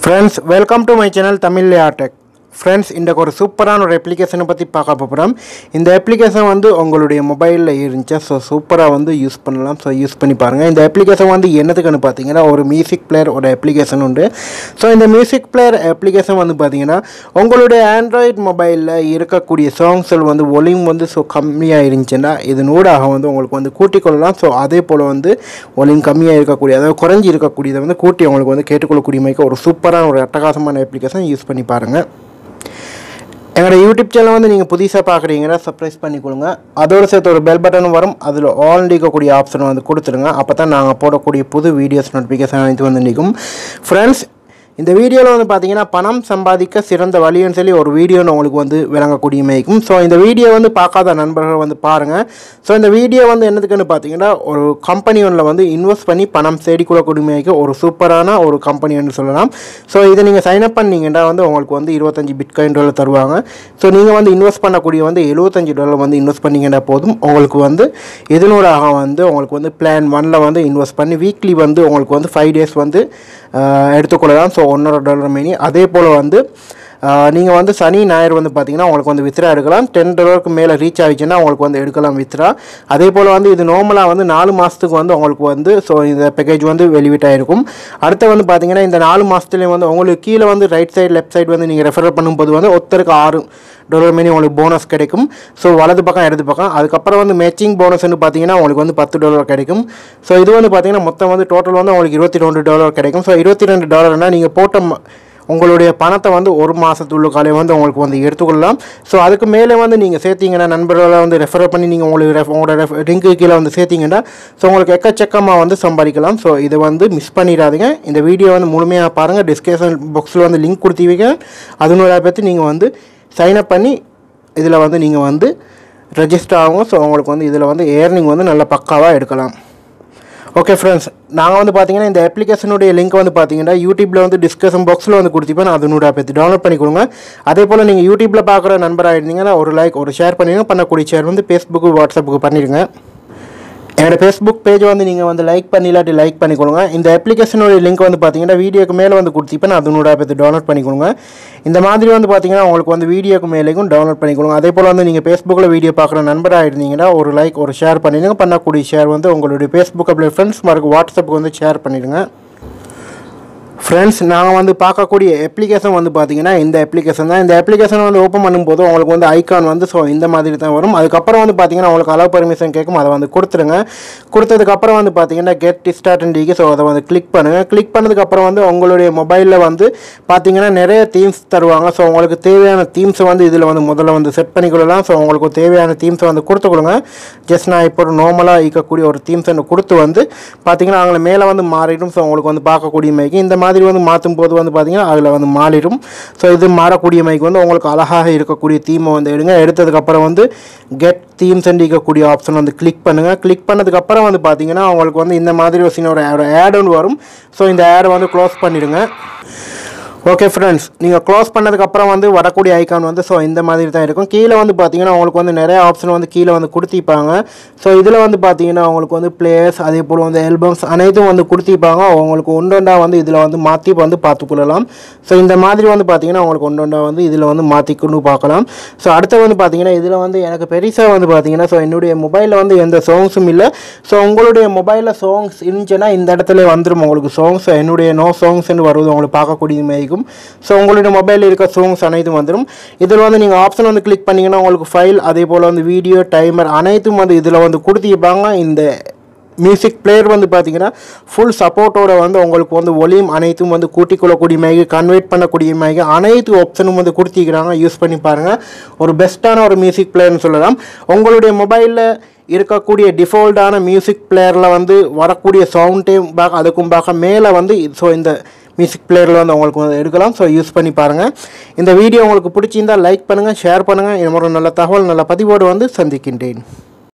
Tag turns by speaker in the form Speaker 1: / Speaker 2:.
Speaker 1: friends welcome to my channel Tamil Artech friends இன்றைக்கு ஒரு சூப்பரான ஒரு அப்ளிகேஷனை பற்றி பார்க்க போகிறோம் இந்த அப்ளிகேஷன் வந்து உங்களுடைய மொபைலில் இருந்துச்சு ஸோ சூப்பராக வந்து யூஸ் பண்ணலாம் ஸோ யூஸ் பண்ணி பாருங்கள் இந்த அப்ளிகேஷன் வந்து என்னதுக்குன்னு பார்த்தீங்கன்னா ஒரு மியூசிக் பிளேயர் ஒரு அப்ளிகேஷன் உண்டு ஸோ இந்த மியூசிக் பிளேயர் அப்ளிகேஷன் வந்து பார்த்தீங்கன்னா உங்களுடைய ஆண்ட்ராய்ட் மொபைலில் இருக்கக்கூடிய சாங்ஸில் வந்து ஒலியும் வந்து ஸோ கம்மியாக இருந்துச்சுன்னா இதன் ஊடாக வந்து உங்களுக்கு வந்து கூட்டிக் கொள்ளலாம் ஸோ அதே போல் வந்து ஒலியும் கம்மியாக இருக்கக்கூடிய அதாவது குறைஞ்சி இருக்கக்கூடியதை வந்து கூட்டி உங்களுக்கு வந்து கேட்டுக்கொள்ளக்கூடிய மாதிரி ஒரு சூப்பரான ஒரு அட்டகாசமான அப்ளிகேஷன் யூஸ் பண்ணி பாருங்கள் எங்களோட யூடியூப் சேனல் வந்து நீங்கள் புதுசாக பார்க்குறீங்கன்னா சப்ஸ்கிரைப் பண்ணிக்கொள்ளுங்க அதோடு சேர்த்து ஒரு பெல் பட்டனும் வரும் அதில் ஆல் இருக்கக்கூடிய ஆப்ஷன் வந்து கொடுத்துருங்க அப்போ தான் நாங்கள் போடக்கூடிய புது வீடியோஸ் நோட்டிஃபிகேஷன் அனைத்து வந்து நிற்கும் ஃப்ரெண்ட்ஸ் இந்த வீடியோவில் வந்து பார்த்தீங்கன்னா பணம் சம்பாதிக்க சிறந்த வழின்னு சொல்லி ஒரு வீடியோன்னு உங்களுக்கு வந்து விளங்கக்கூடிய மேய்க்கும் ஸோ இந்த வீடியோ வந்து பார்க்காத நண்பர்கள் வந்து பாருங்கள் ஸோ இந்த வீடியோ வந்து என்னதுக்குன்னு பார்த்தீங்கன்னா ஒரு கம்பெனி ஒன்றில் வந்து இன்வெஸ்ட் பண்ணி பணம் தேடிக்கொள்ளக்கூடிய மேய்க்கு ஒரு சூப்பரான ஒரு கம்பெனின்னு சொல்லலாம் ஸோ இதை நீங்கள் சைன் அப் பண்ணீங்கன்னா வந்து உங்களுக்கு வந்து இருபத்தஞ்சி பிட்காயின் டாலர் தருவாங்க ஸோ நீங்கள் வந்து இன்வெஸ்ட் பண்ணக்கூடிய வந்து எழுபத்தஞ்சு டாலர் வந்து இன்வெஸ்ட் பண்ணீங்கன்னா போதும் உங்களுக்கு வந்து இதனூடாக வந்து உங்களுக்கு வந்து பிளான் ஒனில் வந்து இன்வெஸ்ட் பண்ணி வீக்லி வந்து உங்களுக்கு வந்து ஃபைவ் டேஸ் வந்து ஆஹ், எடுத்துக்கொள்ளலாம் ஸோ ஒன்றரை டாலர் மீனி அதே போல் வந்து நீங்கள் வந்து சனி ஞாயிறு வந்து பார்த்தீங்கன்னா உங்களுக்கு வந்து வித்ரா எடுக்கலாம் டென் டாலருக்கு மேலே ரீச் ஆகிடுச்சுன்னா உங்களுக்கு வந்து எடுக்கலாம் வித்ரா அதே போல் வந்து இது நார்மலாக வந்து நாலு மாதத்துக்கு வந்து உங்களுக்கு வந்து ஸோ இந்த பேக்கேஜ் வந்து வெளிவிட்டாயிருக்கும் அடுத்து வந்து பார்த்தீங்கன்னா இந்த நாலு மாதத்துலேயும் வந்து உங்களுக்கு கீழே வந்து ரைட் சைடு லெஃப்ட் சைடு வந்து நீங்கள் ரெஃபர் பண்ணும்போது வந்து ஒருத்தருக்கு ஆறு டாலர் மீனி உங்களுக்கு போனஸ் கிடைக்கும் ஸோ வலது பக்கம் இடது பக்கம் அதுக்கப்புறம் வந்து மேட்சிங் போனஸ்னு பார்த்தீங்கன்னா உங்களுக்கு வந்து பத்து டாலர் கிடைக்கும் ஸோ இது வந்து பார்த்தீங்கன்னா மொத்தம் வந்து டோட்டல் வந்து உங்களுக்கு இருபத்தி ரெண்டு டாலர் கிடைக்கும் ஸோ இருபத்தி ரெண்டு டாலர்னால் நீங்கள் போட்ட ம- உங்களுடைய பணத்தை வந்து ஒரு மாதத்துள்ள காலையை வந்து உங்களுக்கு வந்து எடுத்துக்கொள்ளலாம் ஸோ அதுக்கு மேலே வந்து நீங்கள் சேர்த்தீங்கன்னா நண்பர்களை வந்து ரெஃபர் பண்ணி நீங்கள் உங்களுக்கு ரெஃப் உங்களோட ரெஃப் லிங்க்கு கீழே வந்து சேர்த்தீங்கன்னா ஸோ உங்களுக்கு எக்கச்சக்கமாக வந்து சம்பாதிக்கலாம் ஸோ இதை வந்து மிஸ் பண்ணிடாதீங்க இந்த வீடியோ வந்து முழுமையாக பாருங்கள் டிஸ்கிரிப்ஷன் பாக்ஸில் வந்து லிங்க் கொடுத்தீங்க அதனோட பற்றி நீங்கள் வந்து சைன் அப் பண்ணி இதில் வந்து நீங்கள் வந்து ரெஜிஸ்டர் ஆகும் ஸோ உங்களுக்கு வந்து இதில் வந்து ஏர்னிங் வந்து நல்ல பக்காவாக எடுக்கலாம் ஓகே ஃப்ரெண்ட்ஸ் நாங்கள் வந்து பார்த்தீங்கன்னா இந்த அப்ளிகேஷனுடைய லிங்க் வந்து பார்த்தீங்கன்னா யூடியூப்பில் வந்து டிஸ்கஷன் பாக்ஸில் வந்து கொடுத்திப்பேன் அதனோட பற்றி டவுன்லோட் பண்ணி கொடுங்க அதே போல் நீங்கள் யூடியூப்பில் பார்க்குற நண்பராக இருந்தீங்கன்னா ஒரு லைக் ஒரு ஷேர் பண்ணிடுங்க பண்ணக்கூடிய ஷேர் வந்து ஃபேஸ்புக்கு வாட்ஸ்அப்புக்கு பண்ணிடுங்க என்னோட ஃபேஸ்புக் பேஜ் வந்து நீங்கள் வந்து லைக் பண்ணி இல்லாட்டி லைக் பண்ணிக்கொள்ளுங்க இந்த அப்ளிகேஷனோட லிங்க் வந்து பார்த்தீங்கன்னா வீடியோக்கு மேலே வந்து கொடுத்திப்பேன் அதனோட பற்றி டவுன்லோட் பண்ணிக்கொள்ளுங்க இந்த மாதிரி வந்து பார்த்தீங்கன்னா உங்களுக்கு வந்து வீடியோக்கு மேலேயும் டவுன்லோட் பண்ணிக்கொள்ளுங்க அதே போல் வந்து நீங்கள் ஃபேஸ்புக்கில் வீடியோ பார்க்குற நண்பராக இருந்தீங்கன்னா ஒரு லைக் ஒரு ஷேர் பண்ணிடுங்க பண்ணக்கூடிய ஷேர் வந்து உங்களுடைய ஃபேஸ்புக் அப்படி ஃப்ரெண்ட்ஸ் மறக்க வாட்ஸ்அப்புக்கு வந்து ஷேர் பண்ணிடுங்க ஃப்ரெண்ட்ஸ் நாங்கள் வந்து பார்க்கக்கூடிய அப்ளிகேஷன் வந்து பார்த்தீங்கன்னா இந்த அப்ளிகேஷன் தான் இந்த அப்ளிகேஷன் வந்து ஓப்பன் பண்ணும்போது உங்களுக்கு வந்து ஐகான் வந்து ஸோ இந்த மாதிரி தான் வரும் அதுக்கப்புறம் வந்து பார்த்தீங்கன்னா உங்களுக்கு அலோ பர்மிஷன் கேட்கும் அதை வந்து கொடுத்துருங்க கொடுத்ததுக்கப்புறம் வந்து பார்த்தீங்கன்னா கெட் ஸ்டார்ட் டிக்கு ஸோ அதை வந்து கிளிக் பண்ணுங்கள் கிளிக் பண்ணதுக்கப்புறம் வந்து உங்களுடைய மொபைலில் வந்து பார்த்தீங்கன்னா நிறைய தீம்ஸ் தருவாங்க ஸோ உங்களுக்கு தேவையான தீம்ஸை வந்து இதில் வந்து முதல்ல வந்து செட் பண்ணிக்கொள்ளலாம் ஸோ உங்களுக்கு தேவையான தீம்ஸை வந்து கொடுத்துக்கொள்ளுங்க ஜஸ்ட் நான் இப்போ ஒரு நார்மலாக இருக்கக்கூடிய ஒரு தீம்ஸ் கொடுத்து வந்து பார்த்தீங்கன்னா அவங்கள மேலே வந்து மாறிடும் ஸோ உங்களுக்கு வந்து பார்க்கக்கூடிய மைக்கு இந்த மாதிரி வந்து மாற்றும் போது வந்து பார்த்தீங்கன்னா அதில் வந்து மாறிடும் ஸோ இது மாறக்கூடிய மைக்கு வந்து உங்களுக்கு அழகாக இருக்கக்கூடிய தீமை வந்து எடுங்க எடுத்ததுக்கப்புறம் வந்து கெட் தீம்ஸ் இருக்கக்கூடிய ஆப்ஷன் வந்து கிளிக் பண்ணுங்கள் கிளிக் பண்ணதுக்கப்புறம் வந்து பார்த்தீங்கன்னா உங்களுக்கு வந்து இந்த மாதிரி ஒரு சின்ன ஒரு ஆட் ஒன்று வரும் ஸோ இந்த ஆடை வந்து க்ளோஸ் பண்ணிடுங்க ஓகே ஃப்ரெண்ட்ஸ் நீங்கள் க்ளோஸ் பண்ணதுக்கப்புறம் வந்து வரக்கூடிய ஐகான் வந்து ஸோ இந்த மாதிரி தான் இருக்கும் கீழே வந்து பார்த்தீங்கன்னா உங்களுக்கு வந்து நிறைய ஆப்ஷன் வந்து கீழே வந்து கொடுத்திருப்பாங்க ஸோ இதில் வந்து பார்த்தீங்கன்னா உங்களுக்கு வந்து பிளேயர்ஸ் அதே போல் வந்து ஆல்பம்ஸ் அனைத்தும் வந்து கொடுத்திருப்பாங்க உங்களுக்கு ஒன்றொண்டா வந்து இதில் வந்து மாற்றி வந்து பார்த்துக்கொள்ளலாம் ஸோ இந்த மாதிரி வந்து பார்த்தீங்கன்னா உங்களுக்கு ஒன்றொண்டா வந்து இதில் வந்து மாற்றிக்கொண்டு பார்க்கலாம் ஸோ அடுத்து வந்து பார்த்தீங்கன்னா இதில் வந்து எனக்கு பெருசாக வந்து பார்த்தீங்கன்னா ஸோ என்னுடைய மொபைலில் வந்து எந்த சாங்ஸும் இல்லை ஸோ உங்களுடைய மொபைலில் சாங்ஸ் இருந்துச்சுன்னா இந்த இடத்துல வந்துடும் உங்களுக்கு சாங்ஸ் என்னுடைய நோ சாங்ஸ்னு வருவது உங்களுக்கு பார்க்கக்கூடிய மாதிரி இருக்கும் ஸோ உங்களுடைய மொபைலில் இருக்க சாங்ஸ் அனைத்தும் வந்துடும் இதில் வந்து நீங்கள் ஆப்ஷன் வந்து கிளிக் பண்ணிங்கன்னா உங்களுக்கு ஃபைல் அதே போல் வந்து வீடியோ டைமர் அனைத்தும் வந்து இதில் வந்து கொடுத்திருப்பாங்க இந்த மியூசிக் பிளேயர் வந்து பார்த்தீங்கன்னா ஃபுல் சப்போர்ட்டோட வந்து உங்களுக்கு வந்து ஒலியும் அனைத்தும் வந்து கூட்டிக் கொள்ளக்கூடிய மாதிரி கன்வெர்ட் பண்ணக்கூடிய மாதிரி அனைத்து ஆப்ஷனும் வந்து கொடுத்திருக்கிறாங்க யூஸ் பண்ணி பாருங்கள் ஒரு பெஸ்ட்டான ஒரு மியூசிக் பிளேயர்னு சொல்லலாம் உங்களுடைய மொபைலில் இருக்கக்கூடிய டிஃபால்ட்டான மியூசிக் பிளேயரில் வந்து வரக்கூடிய சவுண்டையும் பார்க்க அதுக்கும் பார்க்க மேலே வந்து ஸோ இந்த மியூசிக் பிளேயரில் வந்து உங்களுக்கு வந்து எடுக்கலாம் ஸோ யூஸ் பண்ணி பாருங்கள் இந்த வீடியோ உங்களுக்கு பிடிச்சிருந்தால் லைக் பண்ணுங்கள் ஷேர் பண்ணுங்கள் இது மாதிரி நல்ல தகவல் நல்ல பதிவோடு வந்து சந்திக்கின்றேன்